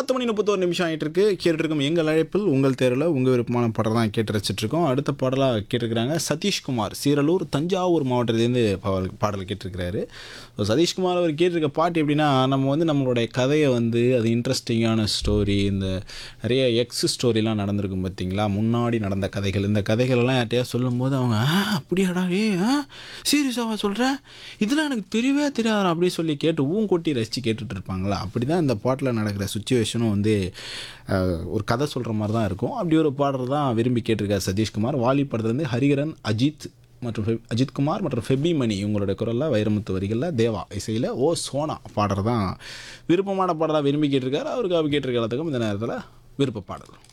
பத்து மணி முப்பத்தோரு நிமிஷம் ஆகிட்டு இருக்கு கேட்டுருக்கோம் எங்கள் அழைப்பில் உங்கள் தேர்வில் உங்கள் விருப்பமான பாடல் தான் கேட்டு ரசிச்சிட்டு இருக்கோம் அடுத்த பாடலாக கேட்டிருக்கிறாங்க சதீஷ்குமார் சீரலூர் தஞ்சாவூர் மாவட்டத்திலேருந்து பாடல் பாடல் கேட்டிருக்கிறாரு ஸோ சதீஷ்குமார் அவர் கேட்டிருக்க பாட்டு எப்படின்னா நம்ம வந்து நம்மளுடைய கதையை வந்து அது இன்ட்ரெஸ்டிங்கான ஸ்டோரி இந்த நிறைய எக்ஸ் ஸ்டோரிலாம் நடந்திருக்கும் பார்த்தீங்களா முன்னாடி நடந்த கதைகள் இந்த கதைகளெல்லாம் யார்ட்டையா சொல்லும்போது அவங்க ஆ அப்படியாடா ஏ ஆ சீரியஸாவா சொல்கிறேன் இதெல்லாம் எனக்கு தெரியவே தெரியாதா அப்படி சொல்லி கேட்டு ஊன் கொட்டி ரசித்து கேட்டுட்டு இருப்பாங்களா அப்படி தான் இந்த பாட்டில் நடக்கிற சுச்சுவேஷனும் வந்து அஹ், ஒரு கதை சொல்கிற மாதிரி தான் இருக்கும் அப்படி ஒரு பாடல் தான் விரும்பி கேட்டிருக்காரு சதீஷ்குமார் வாலி படத்துலேருந்து ஹரிகரன் அஜித் மற்றும் ஃபெப் அஜித்குமார் மற்றும் ஃபெபிமணி இவங்களோட குரலில் வைரமுத்து வரிகளில் தேவா இசையில் ஓ சோனா பாடுறது தான் விருப்பமான பாடலாக விரும்பி கேட்டிருக்காரு அவருக்கு அவர் கேட்டிருக்க எல்லாத்துக்கும் இந்த நேரத்தில் விருப்ப பாடல்